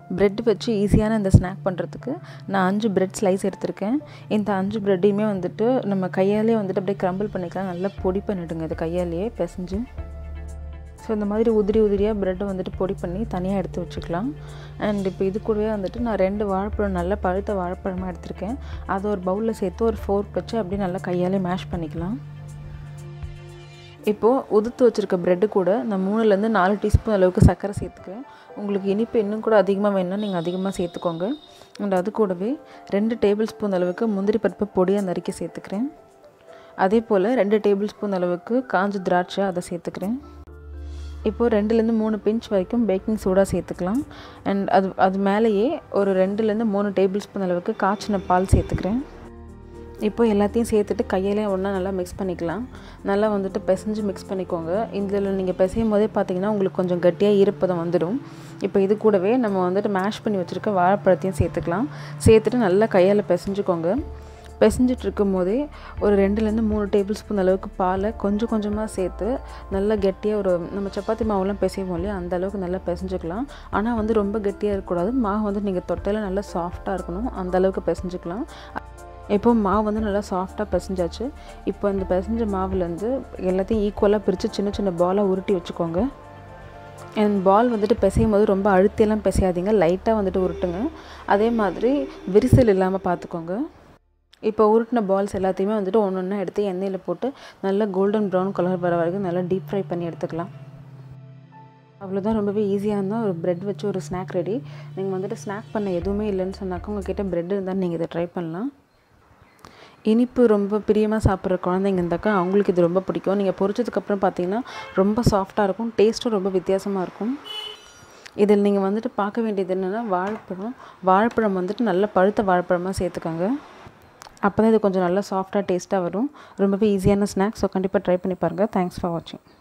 bread வச்சு ஈஸியான இந்த ஸ்நாக் பண்ணுறதுக்கு நான் அஞ்சு பிரெட் ஸ்லைஸ் எடுத்திருக்கேன் இந்த அஞ்சு ப்ரெட்டையுமே வந்துட்டு நம்ம கையாலே வந்துட்டு அப்படியே க்ரம்பிள் பண்ணிக்கலாம் நல்லா பொடி பண்ணிவிடுங்க இது கையாலேயே பிசைஞ்சு ஸோ இந்த மாதிரி உதிரி உதிரியாக ப்ரெட்டை வந்துட்டு பொடி பண்ணி தனியாக எடுத்து வச்சுக்கலாம் அண்ட் இப்போ இது கூடவே வந்துட்டு நான் ரெண்டு வாழைப்பழம் நல்லா பழுத்த வாழைப்பழமாக எடுத்திருக்கேன் அதை ஒரு பவுலில் சேர்த்து ஒரு ஃபோர்க் வச்சு அப்படியே நல்லா கையாலே மேஷ் பண்ணிக்கலாம் இப்போது உதுத்து வச்சுருக்க ப்ரெட்டு கூட நான் மூணுலேருந்து நாலு டீஸ்பூன் அளவுக்கு சர்க்கரை சேர்த்துக்கிறேன் உங்களுக்கு இனிப்பு இன்னும் கூட அதிகமாக வேணும்னா நீங்கள் அதிகமாக சேர்த்துக்கோங்க அண்ட் அது கூடவே ரெண்டு டேபிள் ஸ்பூன் அளவுக்கு முந்திரி பருப்பு பொடியாக நறுக்கி சேர்த்துக்கிறேன் அதே போல் ரெண்டு டேபிள் ஸ்பூன் அளவுக்கு காஞ்ச திராட்சை அதை சேர்த்துக்கிறேன் இப்போது ரெண்டுலேருந்து மூணு பிஞ்ச் வரைக்கும் பேக்கிங் சோடா சேர்த்துக்கலாம் அண்ட் அது அது மேலேயே ஒரு ரெண்டுலேருந்து மூணு டேபிள் ஸ்பூன் அளவுக்கு காய்ச்சின பால் சேர்த்துக்கிறேன் இப்போ எல்லாத்தையும் சேர்த்துட்டு கையிலே ஒன்றா நல்லா மிக்ஸ் பண்ணிக்கலாம் நல்லா வந்துட்டு பிசைஞ்சு மிக்ஸ் பண்ணிக்கோங்க இதில் நீங்கள் பிசையும் போதே பார்த்தீங்கன்னா உங்களுக்கு கொஞ்சம் கட்டியாக ஈரப்பதம் வந்துடும் இப்போ இது கூடவே நம்ம வந்துட்டு மேஷ் பண்ணி வச்சுருக்க வாழைப்பழத்தையும் சேர்த்துக்கலாம் சேர்த்துட்டு நல்லா கையால் பிசைஞ்சுக்கோங்க பிசைஞ்சிட்டு இருக்கும் போதே ஒரு ரெண்டுலேருந்து மூணு டேபிள் ஸ்பூன் அளவுக்கு பாலை கொஞ்சம் கொஞ்சமாக சேர்த்து நல்லா கெட்டியாக ஒரு நம்ம சப்பாத்தி மாவுலாம் பிசைவோம் இல்லையா அந்த அளவுக்கு நல்லா பிசைஞ்சுக்கலாம் ஆனால் வந்து ரொம்ப கெட்டியாக இருக்கக்கூடாது மாவு வந்து நீங்கள் தொட்டையில் நல்லா சாஃப்டாக இருக்கணும் அந்த அளவுக்கு பிசைஞ்சுக்கலாம் இப்போ மாவு வந்து நல்லா சாஃப்டாக பிசைஞ்சாச்சு இப்போ அந்த பிசைஞ்ச மாவுலேருந்து எல்லாத்தையும் ஈக்குவலாக பிரித்து சின்ன சின்ன பாலாக உருட்டி வச்சுக்கோங்க அண்ட் பால் வந்துட்டு பிசையும் போது ரொம்ப அழுத்தியெல்லாம் பிசையாதீங்க லைட்டாக வந்துட்டு உருட்டுங்க அதே மாதிரி விரிசல் இல்லாமல் பார்த்துக்கோங்க இப்போ உருட்டின பால்ஸ் எல்லாத்தையுமே வந்துட்டு ஒன்று ஒன்றா எடுத்து எண்ணெயில் போட்டு நல்லா கோல்டன் ப்ரௌன் கலர் வர வரைக்கும் நல்லா டீப் ஃப்ரை பண்ணி எடுத்துக்கலாம் அவ்வளோதான் ரொம்பவே ஈஸியாக இருந்தால் ஒரு ப்ரெட் வச்சு ஒரு ஸ்நாக் ரெடி நீங்கள் வந்துட்டு ஸ்நாக் பண்ண எதுவுமே இல்லைன்னு சொன்னாக்கா உங்ககிட்ட ப்ரெட் இருந்தால் நீங்கள் இதை ட்ரை பண்ணலாம் இனிப்பு ரொம்ப பிரியமாக சாப்பிட்ற குழந்தைங்க இருந்தாக்கா அவங்களுக்கு இது ரொம்ப பிடிக்கும் நீங்கள் பொரிச்சதுக்கப்புறம் பார்த்தீங்கன்னா ரொம்ப சாஃப்டாக இருக்கும் டேஸ்ட்டும் ரொம்ப வித்தியாசமாக இருக்கும் இதில் நீங்கள் வந்துட்டு பார்க்க வேண்டியது என்னென்னா வாழைப்பழம் வாழைப்பழம் வந்துட்டு நல்ல பழுத்த வாழைப்பழமாக சேர்த்துக்கோங்க அப்போ தான் இது கொஞ்சம் நல்லா சாஃப்டாக டேஸ்ட்டாக வரும் ரொம்பவே ஈஸியான ஸ்நாக்ஸ் ஸோ கண்டிப்பாக ட்ரை பண்ணி பாருங்கள் தேங்க்ஸ் ஃபார் வாட்சிங்